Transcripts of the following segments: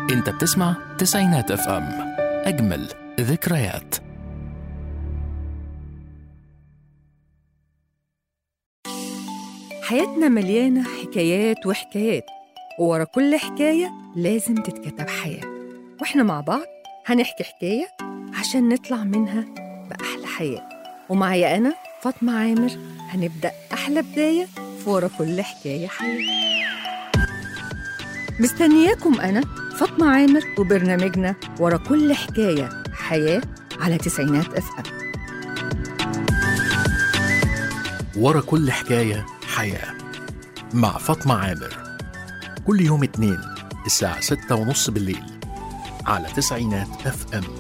انت بتسمع تسعينات اف ام اجمل ذكريات حياتنا مليانة حكايات وحكايات وورا كل حكاية لازم تتكتب حياة وإحنا مع بعض هنحكي حكاية عشان نطلع منها بأحلى حياة ومعايا أنا فاطمة عامر هنبدأ أحلى بداية في ورا كل حكاية حياة مستنياكم أنا فاطمة عامر وبرنامجنا ورا كل حكاية حياة على تسعينات اف ام ورا كل حكاية حياة مع فاطمة عامر كل يوم اتنين الساعة ستة ونص بالليل على تسعينات اف ام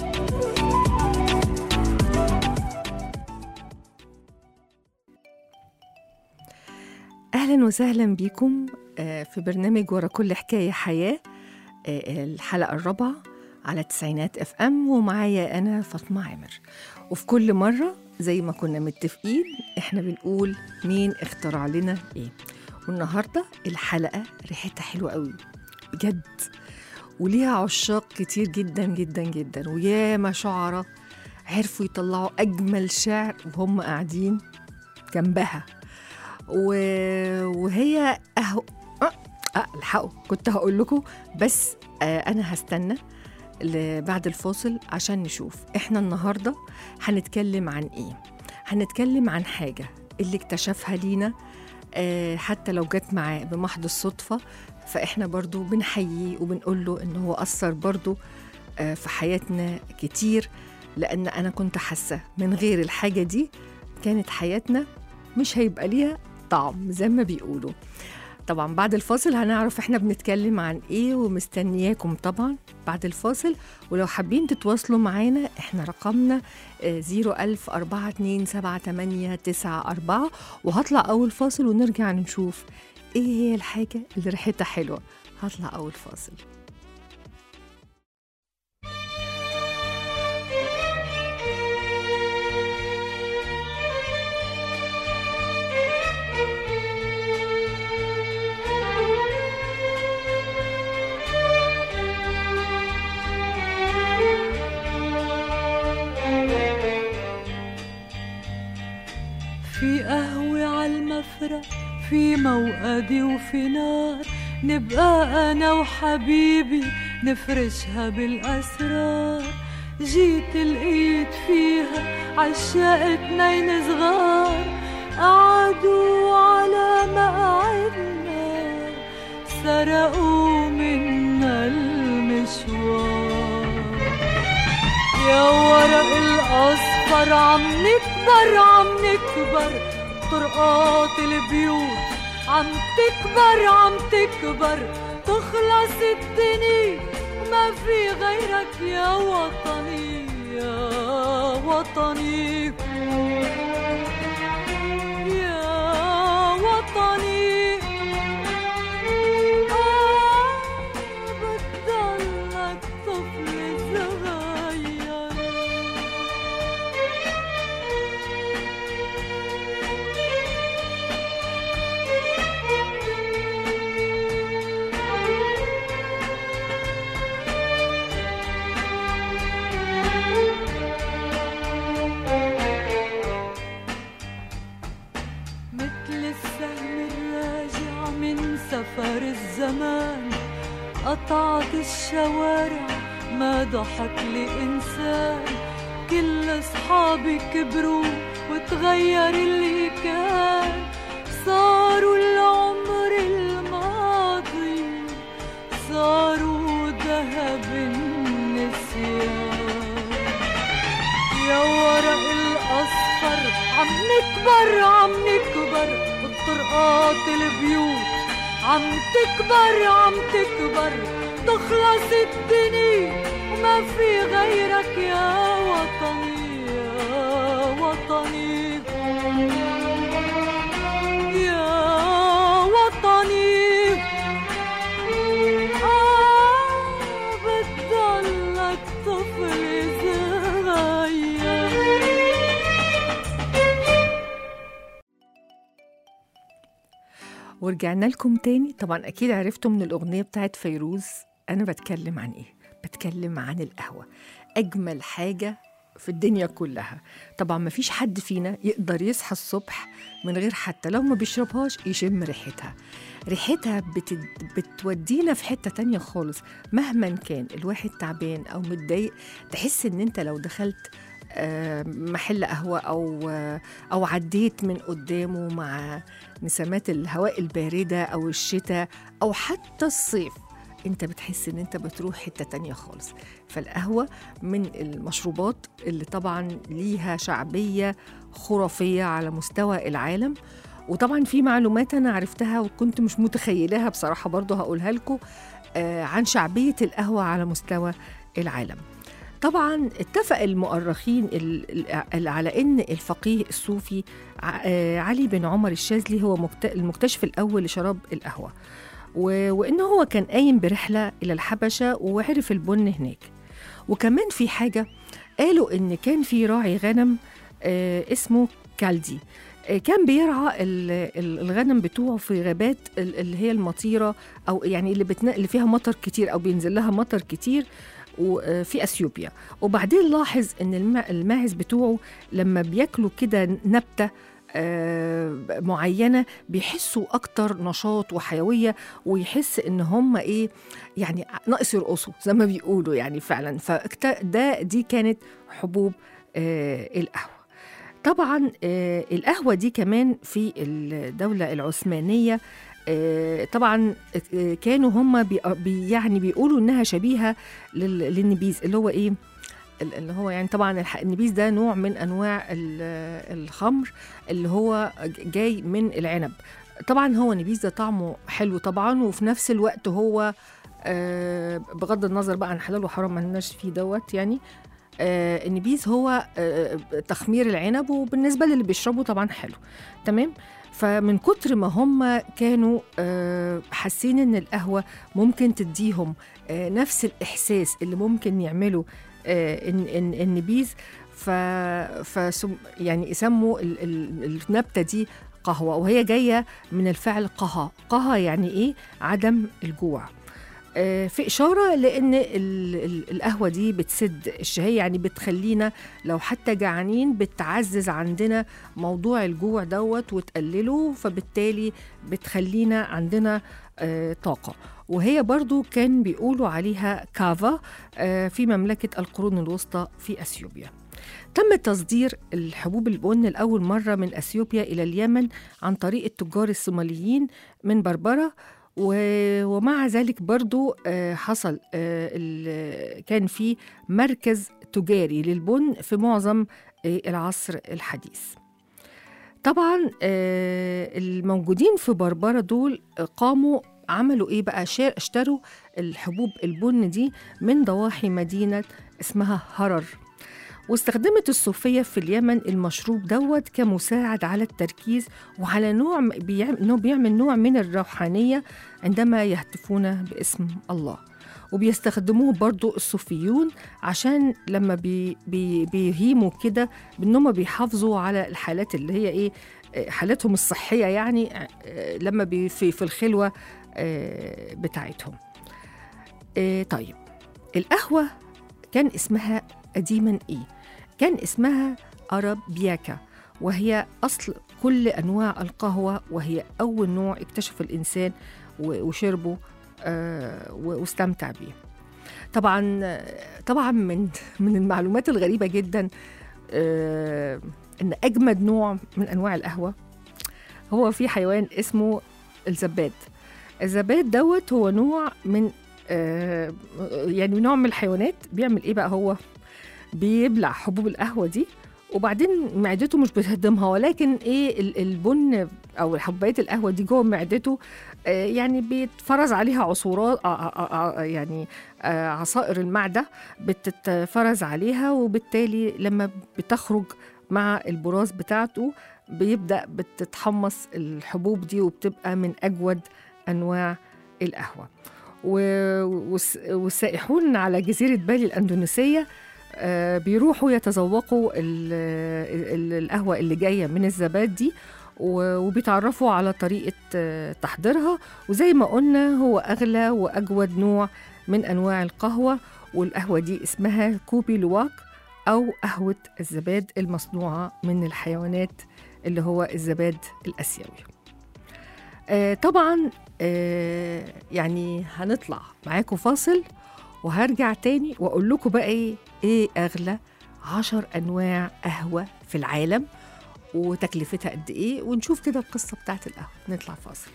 اهلا وسهلا بيكم آه، في برنامج ورا كل حكايه حياه آه، الحلقه الرابعه على تسعينات اف ام ومعايا انا فاطمه عامر وفي كل مره زي ما كنا متفقين احنا بنقول مين اخترع لنا ايه والنهارده الحلقه ريحتها حلوه قوي بجد وليها عشاق كتير جدا جدا جدا وياما شعراء عرفوا يطلعوا اجمل شعر وهم قاعدين جنبها و... وهي اهو أه أه الحقوا كنت هقول لكم بس آه انا هستنى ل- بعد الفاصل عشان نشوف احنا النهارده هنتكلم عن ايه هنتكلم عن حاجه اللي اكتشفها لينا آه حتى لو جت معاه بمحض الصدفه فاحنا برضو بنحييه وبنقول له ان هو اثر برضو آه في حياتنا كتير لان انا كنت حاسه من غير الحاجه دي كانت حياتنا مش هيبقى ليها طعم زي ما بيقولوا طبعا بعد الفاصل هنعرف احنا بنتكلم عن ايه ومستنياكم طبعا بعد الفاصل ولو حابين تتواصلوا معانا احنا رقمنا زيرو ألف أربعة اتنين سبعة تمانية تسعة أربعة وهطلع أول فاصل ونرجع نشوف ايه هي الحاجة اللي ريحتها حلوة هطلع أول فاصل في قهوة عالمفرق في موقدي وفي نار نبقى أنا وحبيبي نفرشها بالأسرار جيت لقيت فيها عشاق اتنين صغار قعدوا على مقعدنا سرقوا منا المشوار يا ورق الأصفر عم نكبر عم نكبر طرقات البيوت عم تكبر عم تكبر تخلص الدنيا وما في غيرك يا وطني يا وطني يا وطني آه بتضلك طفل صغير مثل السهم الراجع من سفر الزمان قطعت الشوارع ما ضحك لي إنسان كل أصحابي كبروا وتغير اللي كان صاروا العمر الماضي صاروا ذهب النسيان يا ورق الأصفر عم نكبر عم نكبر بطرقات البيوت عم تكبر عم تكبر تخلص الدنيا وما في غيرك يا وطني يا وطني يا وطني آه بتضلك طفل صغير ورجعنا لكم تاني طبعا اكيد عرفتوا من الاغنيه بتاعت فيروز أنا بتكلم عن إيه؟ بتكلم عن القهوة أجمل حاجة في الدنيا كلها طبعا ما فيش حد فينا يقدر يصحى الصبح من غير حتى لو ما بيشربهاش يشم ريحتها ريحتها بتد... بتودينا في حتة تانية خالص مهما كان الواحد تعبان أو متضايق تحس إن أنت لو دخلت آه، محل قهوة أو آه، أو عديت من قدامه مع نسمات الهواء الباردة أو الشتاء أو حتى الصيف انت بتحس ان انت بتروح حتة تانية خالص فالقهوة من المشروبات اللي طبعا ليها شعبية خرافية على مستوى العالم وطبعا في معلومات انا عرفتها وكنت مش متخيلاها بصراحة برضو هقولها لكم آه، عن شعبية القهوة على مستوى العالم طبعا اتفق المؤرخين ال- ال- على ان الفقيه الصوفي ع- آه، علي بن عمر الشاذلي هو مكت- المكتشف الاول لشراب القهوه و- وإنه هو كان قايم برحلة إلى الحبشة وعرف البن هناك وكمان في حاجة قالوا إن كان في راعي غنم آه اسمه كالدي آه كان بيرعى ال- ال- الغنم بتوعه في غابات ال- اللي هي المطيرة أو يعني اللي, بتنا... اللي فيها مطر كتير أو بينزل لها مطر كتير وفي اثيوبيا وبعدين لاحظ ان الم- الماعز بتوعه لما بياكلوا كده نبته آه، معينه بيحسوا اكتر نشاط وحيويه ويحس ان هم ايه يعني ناقص يرقصوا زي ما بيقولوا يعني فعلا فده دي كانت حبوب آه، القهوه طبعا آه، القهوه دي كمان في الدوله العثمانيه آه، طبعا آه، كانوا هم بي بي- يعني بيقولوا انها شبيهه لل- للنبيذ اللي هو ايه ال- اللي هو يعني طبعا الح- النبيذ ده نوع من انواع ال- الخمر اللي هو ج- جاي من العنب طبعا هو النبيذ ده طعمه حلو طبعا وفي نفس الوقت هو آه، بغض النظر بقى عن حلال وحرام ما لناش فيه دوت يعني آه، النبيذ هو آه، تخمير العنب وبالنسبه للي بيشربوا طبعا حلو تمام فمن كتر ما هم كانوا آه، حاسين ان القهوه ممكن تديهم آه، نفس الاحساس اللي ممكن يعملوا آه، إن- إن- النبيذ ف فسم يعني يسموا ال- ال- النبته دي قهوه وهي جايه من الفعل قها قها يعني ايه عدم الجوع آه، في إشارة لأن ال- ال- القهوة دي بتسد الشهية يعني بتخلينا لو حتى جعانين بتعزز عندنا موضوع الجوع دوت وتقلله فبالتالي بتخلينا عندنا آه، طاقة وهي برضو كان بيقولوا عليها كافا آه، في مملكة القرون الوسطى في أثيوبيا تم تصدير الحبوب البن لأول مرة من أثيوبيا إلى اليمن عن طريق التجار الصوماليين من بربرة و- ومع ذلك برضو آه، حصل آه، ال- كان في مركز تجاري للبن في معظم آه، العصر الحديث طبعا آه، الموجودين في بربرة دول قاموا عملوا ايه بقى شا- اشتروا الحبوب البن دي من ضواحي مدينة اسمها هرر واستخدمت الصوفية في اليمن المشروب دوت كمساعد على التركيز وعلى نوع بيعمل, إنه بيعمل نوع من الروحانية عندما يهتفون باسم الله وبيستخدموه برضو الصوفيون عشان لما بي بي بيهيموا كده بانهم بيحافظوا على الحالات اللي هي ايه آه، حالتهم الصحيه يعني آه، لما بي في في الخلوه آه، بتاعتهم آه، طيب القهوه كان اسمها قديما ايه كان اسمها ارابياكا وهي اصل كل انواع القهوه وهي اول نوع اكتشف الانسان و- وشربه آه، و- واستمتع بيه طبعا طبعا من من المعلومات الغريبه جدا آه، ان اجمد نوع من انواع القهوه هو في حيوان اسمه الزباد الزباد دوت هو نوع من آه، يعني نوع من الحيوانات بيعمل ايه بقى هو بيبلع حبوب القهوه دي وبعدين معدته مش بتهضمها ولكن ايه ال- البن او حبايه القهوه دي جوه معدته آه، يعني بيتفرز عليها عصورات آه، آه، آه، يعني آه، عصائر المعده بتتفرز عليها وبالتالي لما بتخرج مع البراز بتاعته بيبدا بتتحمص الحبوب دي وبتبقى من اجود انواع القهوه و- والس- والسائحون على جزيره بالي الاندونيسيه آه، بيروحوا يتذوقوا ال- ال- القهوه اللي جايه من الزباد دي و- وبيتعرفوا على طريقة آه، تحضيرها وزي ما قلنا هو أغلى وأجود نوع من أنواع القهوة والقهوة دي اسمها كوبي لواك أو قهوة الزباد المصنوعة من الحيوانات اللي هو الزباد الآسيوي آه طبعا آه يعني هنطلع معاكم فاصل وهرجع تاني وأقول لكم بقى إيه, إيه أغلى عشر أنواع قهوة في العالم وتكلفتها قد إيه ونشوف كده القصة بتاعت القهوة نطلع فاصل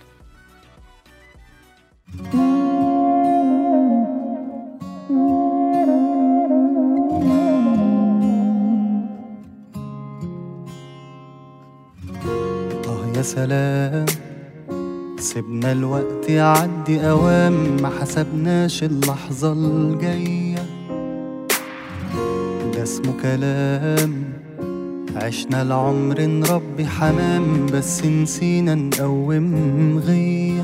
آه يا سلام سيبنا الوقت يعدي أوام ما حسبناش اللحظة الجاية ده اسمه كلام عشنا العمر نربي حمام بس نسينا نقوم غيه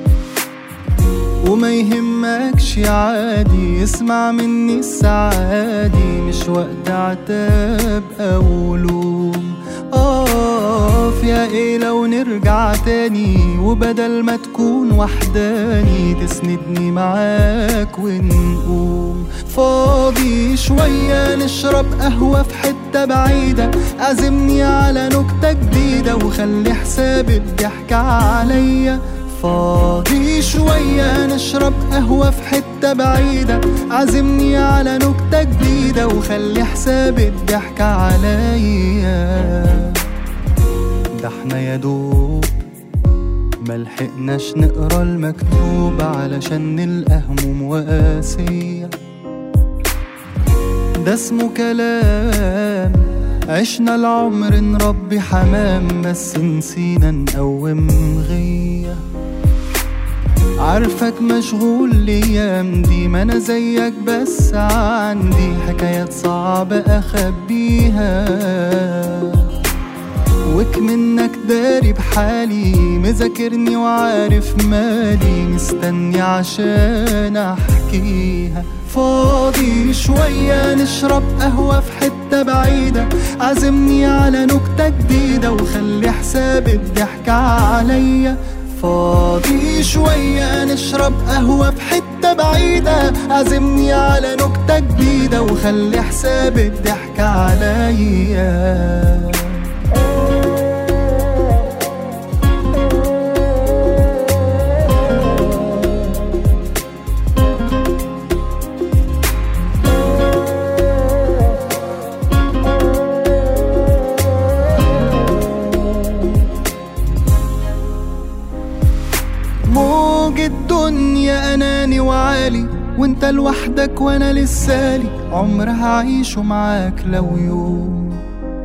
وما يهمكش عادي اسمع مني السعادي مش وقت عتاب او لوم اقف يا ايه لو نرجع تاني وبدل ما تكون وحداني تسندني معاك ونقوم فاضي شوية نشرب قهوة في حتة بعيدة عزمني على نكتة جديدة وخلي حساب الضحك عليا فاضي شوية نشرب قهوة في حتة بعيدة عزمني على نكتة جديدة وخلي حساب الضحك عليا ده احنا يا دوب ملحقناش نقرا المكتوب علشان نلقى هموم وقاسية ده اسمه كلام عشنا العمر نربي حمام بس نسينا نقوم غيه عارفك مشغول الايام دي ما انا زيك بس عندي حكايات صعبة اخبيها وك منك داري بحالي مذاكرني وعارف مالي مستني عشان احكيها فاضي شوية نشرب قهوة في حتة بعيدة عزمني على نكتة جديدة وخلي حساب الضحك عليا فاضي شوية نشرب قهوة في حتة بعيدة عزمني على نكتة جديدة وخلي حساب الضحك عليا موج الدنيا اناني وعالي وانت لوحدك وانا لسالي عمر هعيشه معاك لو يوم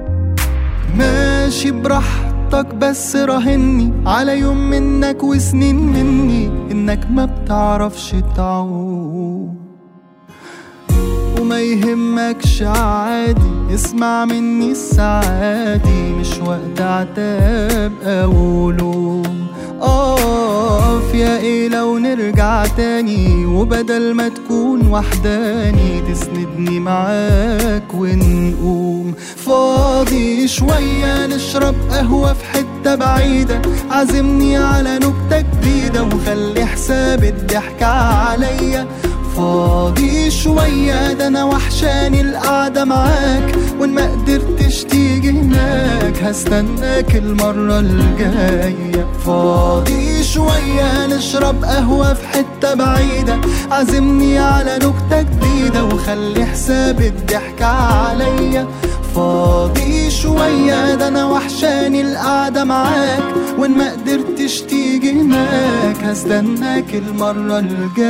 ماشي براحتك بس راهني على يوم منك وسنين مني انك ما بتعرفش تعوم وما يهمكش عادي اسمع مني السعادي مش وقت عتاب او لوم اقف يا ايه لو نرجع تاني وبدل ما تكون وحداني تسندني معاك ونقوم فاضي شوية نشرب قهوة في حتة بعيدة عزمني على نكتة جديدة وخلي حساب الضحك عليا فاضي شوية ده أنا وحشاني القعدة معاك وإن ما قدرتش تيجي هناك هستناك المرة الجاية فاضي شوية نشرب قهوة في حتة بعيدة عزمني على نكتة جديدة وخلي حساب الضحك عليا فاضي شوية ده أنا وحشاني القعدة معاك وإن ما قدرتش تيجي هناك هستناك المرة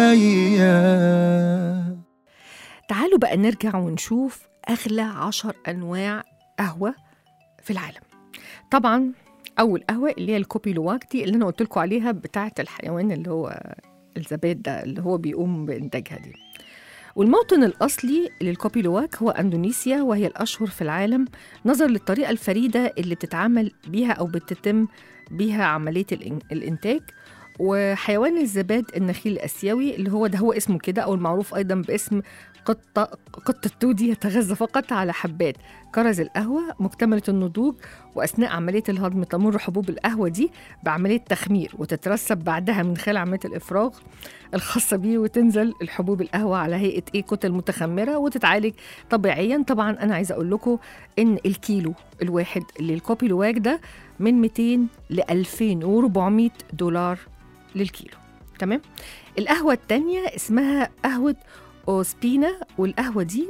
الجاية تعالوا بقى نرجع ونشوف أغلى عشر أنواع قهوة في العالم طبعا أول قهوة اللي هي الكوبي لواك دي اللي أنا قلت لكم عليها بتاعة الحيوان اللي هو الزباد ده اللي هو بيقوم بإنتاجها دي والموطن الأصلي للكوبي لواك هو أندونيسيا وهي الأشهر في العالم نظرا للطريقة الفريدة اللي بتتعامل بيها أو بتتم بيها عملية الإن- الإنتاج وحيوان الزباد النخيل الآسيوي اللي هو ده هو اسمه كده أو المعروف أيضا باسم قطة قطة تودي يتغذى فقط على حبات كرز القهوة مكتملة النضوج وأثناء عملية الهضم تمر حبوب القهوة دي بعملية تخمير وتترسب بعدها من خلال عملية الإفراغ الخاصة بيه وتنزل الحبوب القهوة على هيئة إيه كتل متخمرة وتتعالج طبيعيا طبعا أنا عايزة أقول لكم إن الكيلو الواحد للكوبي لواك ده من 200 ل 2400 دولار للكيلو تمام القهوة التانية اسمها قهوة أوسبينا والقهوة دي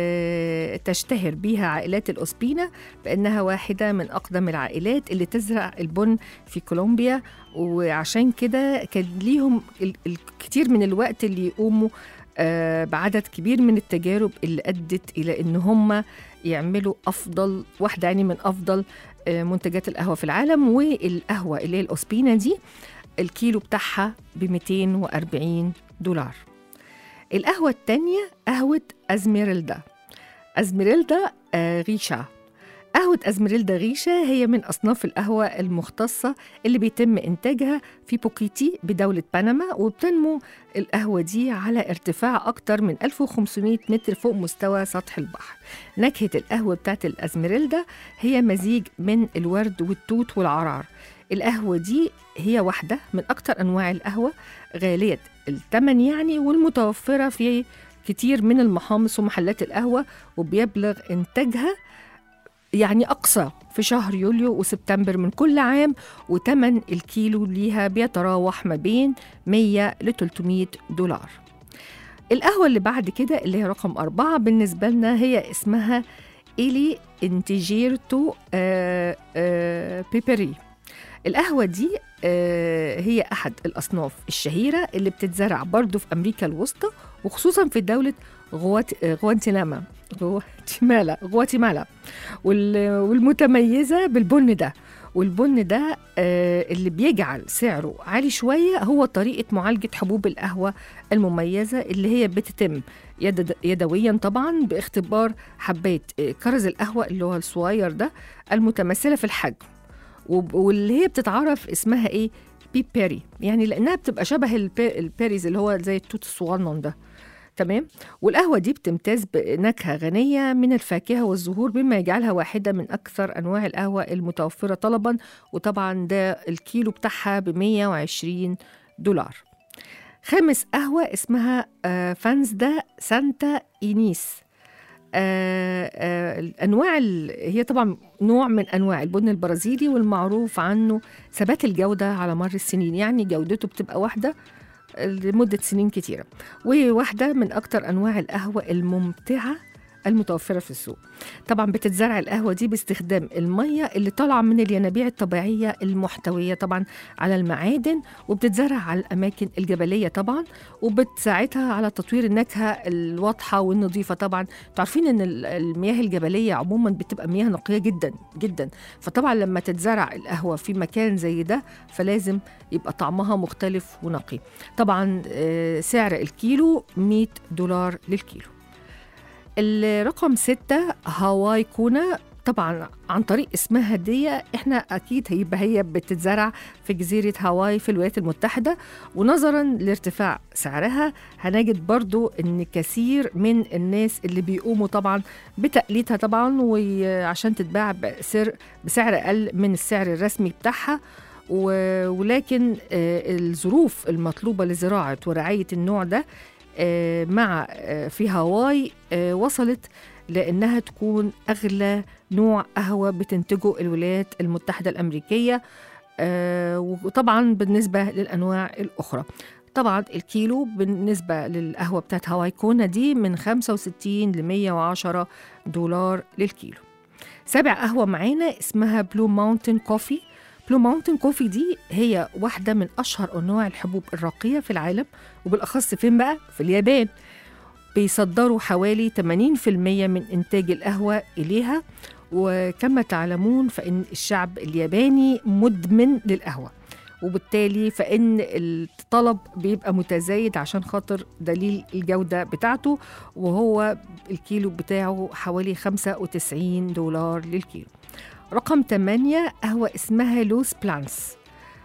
آه تشتهر بيها عائلات الأوسبينا بأنها واحدة من أقدم العائلات اللي تزرع البن في كولومبيا وعشان كده كان ليهم ال- الكثير من الوقت اللي يقوموا آه بعدد كبير من التجارب اللي أدت إلى إن هم يعملوا أفضل واحدة يعني من أفضل آه منتجات القهوة في العالم والقهوة اللي هي الأوسبينا دي الكيلو بتاعها ب 240 دولار القهوة التانية قهوة أزميريلدا أزميريلدا آه، غيشة قهوة أزميريلدا غيشة هي من أصناف القهوة المختصة اللي بيتم إنتاجها في بوكيتي بدولة بنما وبتنمو القهوة دي على ارتفاع أكتر من 1500 متر فوق مستوى سطح البحر نكهة القهوة بتاعت الأزميريلدا هي مزيج من الورد والتوت والعرار القهوة دي هي واحدة من أكتر أنواع القهوة غالية الثمن يعني والمتوفرة في كتير من المحامص ومحلات القهوة وبيبلغ إنتاجها يعني أقصى في شهر يوليو وسبتمبر من كل عام وتمن الكيلو ليها بيتراوح ما بين 100 ل 300 دولار القهوة اللي بعد كده اللي هي رقم أربعة بالنسبة لنا هي اسمها إلي انتيجيرتو آه آه بيبري القهوة دي آه، هي أحد الأصناف الشهيرة اللي بتتزرع برضو في أمريكا الوسطى وخصوصا في دولة غوات آه، غواتيناما غواتيمالا غواتيمالا وال- والمتميزة بالبن ده والبن ده آه، اللي بيجعل سعره عالي شوية هو طريقة معالجة حبوب القهوة المميزة اللي هي بتتم يد يدويا طبعا باختبار حبات آه، كرز القهوة اللي هو الصغير ده المتمثلة في الحجم وب- واللي هي بتتعرف اسمها ايه بي بيري يعني لانها بتبقى شبه البي البيريز اللي هو زي التوت الصغنن ده تمام والقهوة دي بتمتاز بنكهة غنية من الفاكهة والزهور مما يجعلها واحدة من أكثر أنواع القهوة المتوفرة طلبا وطبعا ده الكيلو بتاعها ب 120 دولار خامس قهوة اسمها آه، فانزدا سانتا إينيس آه، آه، الانواع ال- هي طبعا نوع من انواع البن البرازيلي والمعروف عنه ثبات الجوده على مر السنين يعني جودته بتبقى واحده لمده سنين كتيره وواحده من اكتر انواع القهوه الممتعه المتوفرة في السوق طبعا بتتزرع القهوة دي باستخدام المية اللي طالعة من الينابيع الطبيعية المحتوية طبعا على المعادن وبتتزرع على الأماكن الجبلية طبعا وبتساعدها على تطوير النكهة الواضحة والنظيفة طبعا تعرفين ان ال- المياه الجبلية عموما بتبقى مياه نقية جدا جدا فطبعا لما تتزرع القهوة في مكان زي ده فلازم يبقى طعمها مختلف ونقي طبعا آه، سعر الكيلو 100 دولار للكيلو الرقم ستة هاواي كونا طبعا عن طريق اسمها دي احنا اكيد هيبقى هي بتتزرع في جزيرة هاواي في الولايات المتحدة ونظرا لارتفاع سعرها هنجد برضو ان كثير من الناس اللي بيقوموا طبعا بتقليدها طبعا وعشان تتباع بسعر بسعر اقل من السعر الرسمي بتاعها و- ولكن آه، الظروف المطلوبة لزراعة ورعاية النوع ده آه، مع آه، في هاواي آه، وصلت لأنها تكون أغلى نوع قهوة بتنتجه الولايات المتحدة الأمريكية آه، وطبعا بالنسبة للأنواع الأخرى طبعا الكيلو بالنسبة للقهوة بتاعت هاواي كونا دي من 65 ل 110 دولار للكيلو سابع قهوة معانا اسمها بلو ماونتن كوفي بلو ماونتن كوفي دي هي واحدة من أشهر أنواع الحبوب الراقية في العالم وبالأخص فين بقى؟ في اليابان بيصدروا حوالي 80% من إنتاج القهوة إليها وكما تعلمون فإن الشعب الياباني مدمن للقهوة وبالتالي فإن الطلب بيبقى متزايد عشان خاطر دليل الجودة بتاعته وهو الكيلو بتاعه حوالي 95 دولار للكيلو رقم 8 قهوة اسمها لوس بلانس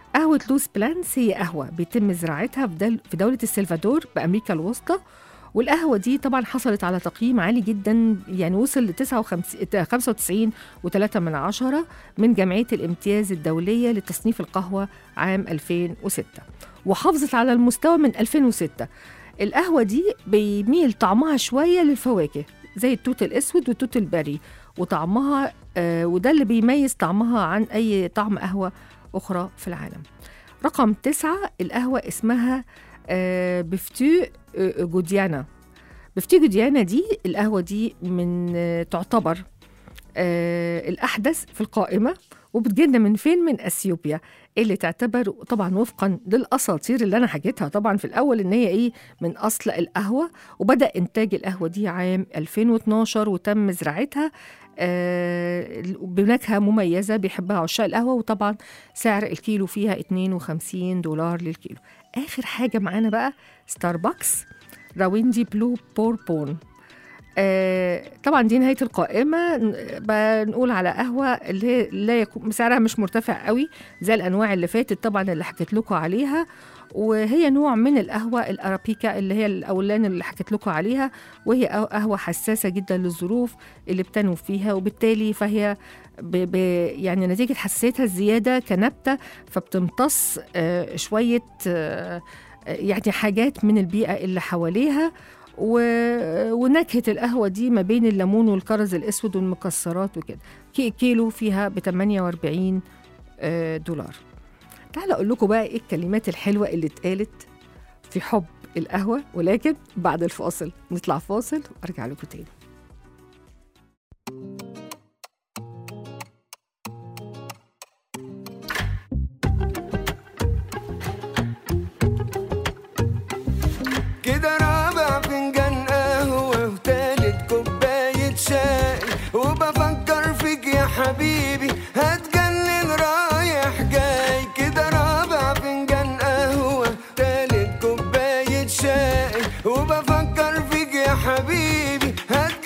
قهوة لوس بلانس هي قهوة بيتم زراعتها في دل- في دولة السلفادور بأمريكا الوسطى والقهوة دي طبعا حصلت على تقييم عالي جدا يعني وصل ل 95 و3 من عشرة من جمعية الامتياز الدولية لتصنيف القهوة عام 2006 وحافظت على المستوى من 2006 القهوة دي بيميل طعمها شوية للفواكه زي التوت الأسود والتوت البري وطعمها آه وده اللي بيميز طعمها عن أي طعم قهوة أخرى في العالم رقم تسعة القهوة اسمها آه بفتو آه، جوديانا بفتو جوديانا دي القهوة دي من آه، تعتبر آه الأحدث في القائمة وبتجينا من فين من اثيوبيا اللي تعتبر طبعا وفقا للاساطير اللي انا حكيتها طبعا في الاول ان هي ايه من اصل القهوه وبدا انتاج القهوه دي عام 2012 وتم زراعتها آه، بنكهه مميزه بيحبها عشاق القهوه وطبعا سعر الكيلو فيها 52 دولار للكيلو اخر حاجه معانا بقى ستاربكس راويندي بلو بوربون آه، طبعا دي نهايه القائمه ن- بنقول على قهوه اللي هي لا يكون سعرها مش مرتفع قوي زي الانواع اللي فاتت طبعا اللي حكيت لكم عليها وهي نوع من القهوه الارابيكا اللي هي الاولاني اللي حكيت لكم عليها وهي قه- قهوه حساسه جدا للظروف اللي بتنمو فيها وبالتالي فهي ب ب يعني نتيجه حساسيتها الزياده كنبته فبتمتص آه، شويه آه، يعني حاجات من البيئه اللي حواليها و... ونكهه القهوه دي ما بين الليمون والكرز الاسود والمكسرات وكده كي- كيلو فيها ب 48 آه، دولار تعالوا اقول لكم بقى ايه الكلمات الحلوه اللي اتقالت في حب القهوه ولكن بعد الفاصل نطلع فاصل وارجع لكم تاني كده رابع فنجان قهوة وتالت كوباية شاي وبفكر فيك يا حبيبي هتجنن رايح جاي كده رابع فنجان قهوة تالت كوباية شاي وبفكر فيك يا حبيبي هتجنن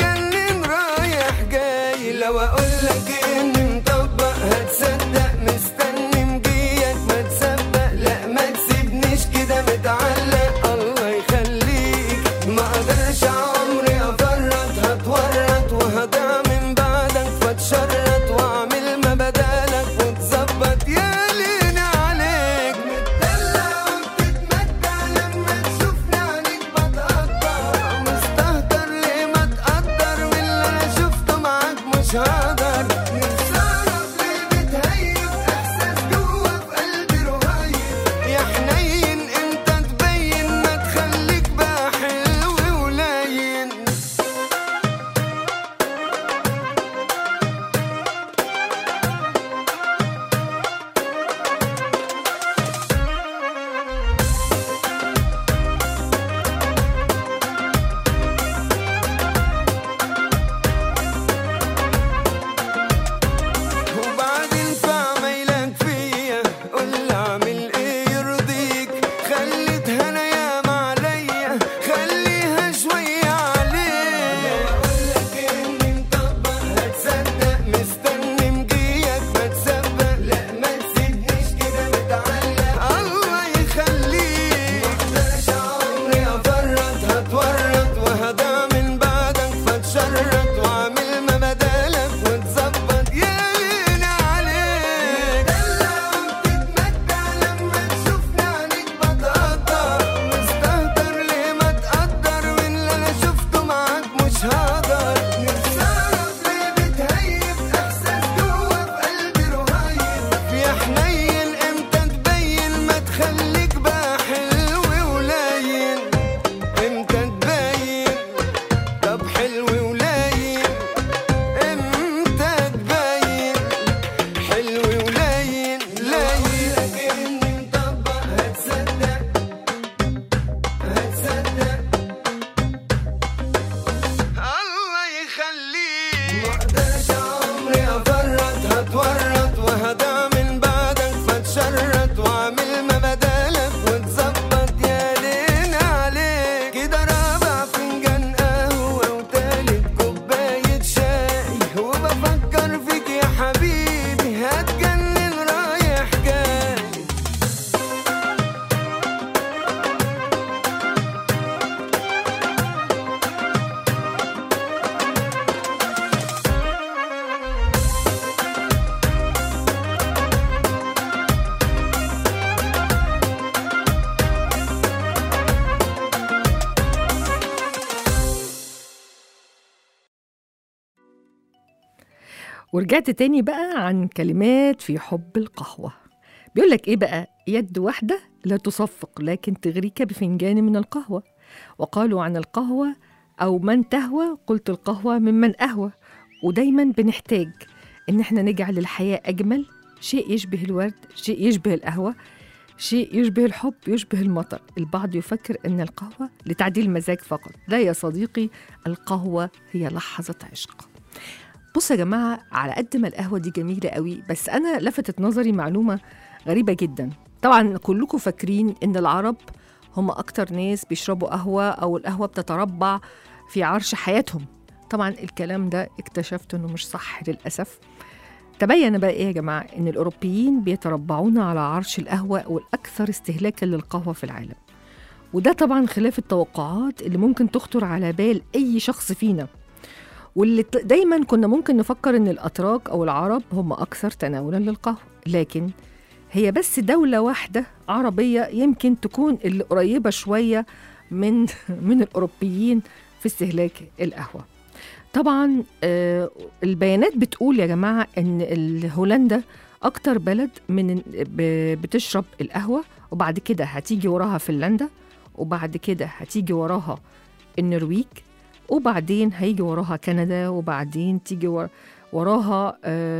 ورجعت تاني بقى عن كلمات في حب القهوة بيقول لك إيه بقى يد واحدة لا تصفق لكن تغريك بفنجان من القهوة وقالوا عن القهوة أو من تهوى قلت القهوة ممن أهوى ودايما بنحتاج إن احنا نجعل الحياة أجمل شيء يشبه الورد شيء يشبه القهوة شيء يشبه الحب يشبه المطر البعض يفكر أن القهوة لتعديل المزاج فقط لا يا صديقي القهوة هي لحظة عشق بص يا جماعة على قد ما القهوة دي جميلة قوي بس أنا لفتت نظري معلومة غريبة جدا طبعا كلكم فاكرين إن العرب هم أكتر ناس بيشربوا قهوة أو القهوة بتتربع في عرش حياتهم طبعا الكلام ده اكتشفت إنه مش صح للأسف تبين بقى إيه يا جماعة إن الأوروبيين بيتربعون على عرش القهوة والأكثر استهلاكا للقهوة في العالم وده طبعا خلاف التوقعات اللي ممكن تخطر على بال أي شخص فينا واللي ت- دايما كنا ممكن نفكر ان الاتراك او العرب هم اكثر تناولا للقهوه لكن هي بس دوله واحده عربيه يمكن تكون اللي قريبه شويه من من الاوروبيين في استهلاك القهوه طبعا آه، البيانات بتقول يا جماعه ان ال- هولندا اكتر بلد من ب- بتشرب القهوه وبعد كده هتيجي وراها فنلندا وبعد كده هتيجي وراها النرويج وبعدين هيجي وراها كندا وبعدين تيجي ور- وراها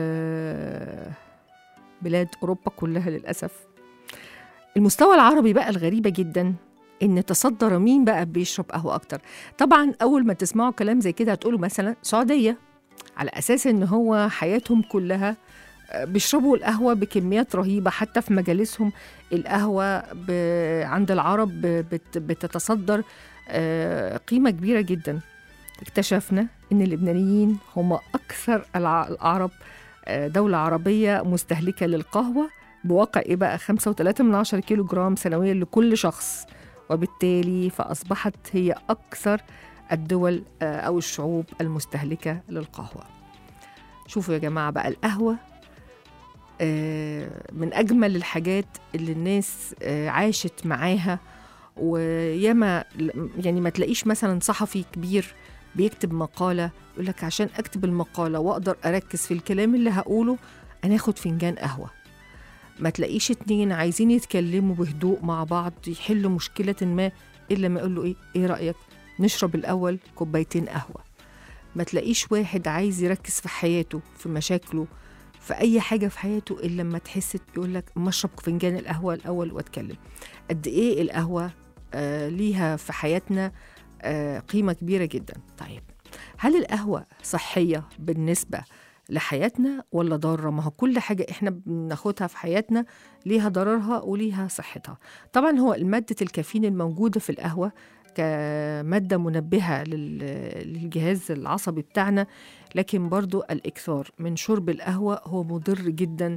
آه، بلاد أوروبا كلها للأسف المستوى العربي بقى الغريبة جدا إن تصدر مين بقى بيشرب قهوة أكتر طبعا أول ما تسمعوا كلام زي كده هتقولوا مثلا سعودية على أساس إن هو حياتهم كلها آه، بيشربوا القهوة بكميات رهيبة حتى في مجالسهم القهوة ب... عند العرب ب- بت... بتتصدر آه، قيمة كبيرة جدا اكتشفنا ان اللبنانيين هم اكثر الع- العرب آه، دولة عربية مستهلكة للقهوة بواقع ايه بقى 5.3 من عشرة كيلو جرام سنويا لكل شخص وبالتالي فأصبحت هي أكثر الدول آه، أو الشعوب المستهلكة للقهوة شوفوا يا جماعة بقى القهوة آه، من أجمل الحاجات اللي الناس آه، عاشت معاها وياما يعني ما تلاقيش مثلا صحفي كبير بيكتب مقالة يقول لك عشان أكتب المقالة وأقدر أركز في الكلام اللي هقوله أنا آخد فنجان قهوة ما تلاقيش اتنين عايزين يتكلموا بهدوء مع بعض يحلوا مشكلة ما إلا ما يقول له إيه إيه رأيك نشرب الأول كوبايتين قهوة ما تلاقيش واحد عايز يركز في حياته في مشاكله في أي حاجة في حياته إلا لما تحس يقول لك ما أشرب فنجان القهوة الأول وأتكلم قد إيه القهوة آه ليها في حياتنا آه قيمة كبيرة جدا طيب هل القهوة صحية بالنسبة لحياتنا ولا ضارة؟ ما هو كل حاجة احنا بناخدها في حياتنا ليها ضررها وليها صحتها طبعا هو مادة الكافيين الموجودة في القهوة كمادة منبهة لل- للجهاز العصبي بتاعنا لكن برضو الإكثار من شرب القهوة هو مضر جدا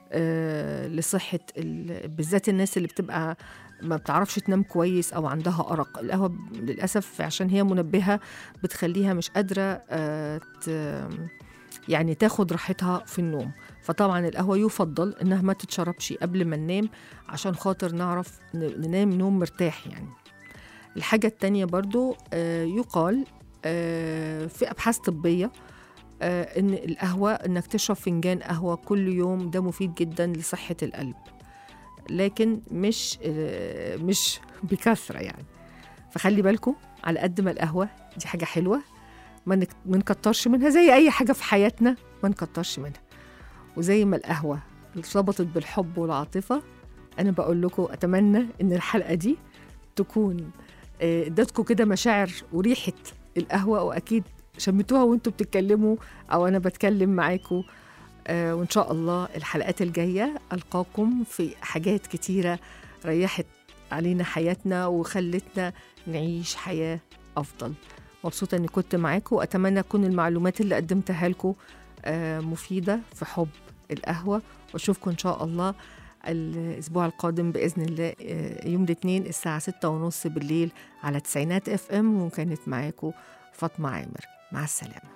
آه، لصحة ال- بالذات الناس اللي بتبقى ما بتعرفش تنام كويس أو عندها أرق القهوة ب- للأسف عشان هي منبهة بتخليها مش قادرة آه، ت- يعني تاخد راحتها في النوم فطبعا القهوة يفضل إنها ما تتشربش قبل ما ننام عشان خاطر نعرف ن- ننام نوم مرتاح يعني الحاجة التانية برضو آه، يقال آه، في أبحاث طبية آه، إن القهوة إنك تشرب فنجان قهوة كل يوم ده مفيد جدا لصحة القلب لكن مش آه، مش بكثرة يعني فخلي بالكم على قد ما القهوة دي حاجة حلوة ما نك- ما نكترش منها زي أي حاجة في حياتنا ما نكترش منها وزي ما القهوة ارتبطت بالحب والعاطفة أنا بقول لكم أتمنى إن الحلقة دي تكون آه، ادتكم كده مشاعر وريحة القهوة وأكيد شمتوها وانتوا بتتكلموا أو أنا بتكلم معاكم آه، وإن شاء الله الحلقات الجاية ألقاكم في حاجات كتيرة ريحت علينا حياتنا وخلتنا نعيش حياة أفضل مبسوطة إني كنت معاكم وأتمنى تكون المعلومات اللي قدمتها لكم آه، مفيدة في حب القهوة وأشوفكم إن شاء الله الأسبوع القادم بإذن الله آه، يوم الاثنين الساعة ستة ونص بالليل على تسعينات اف ام وكانت معاكم فاطمة عامر مع السلامة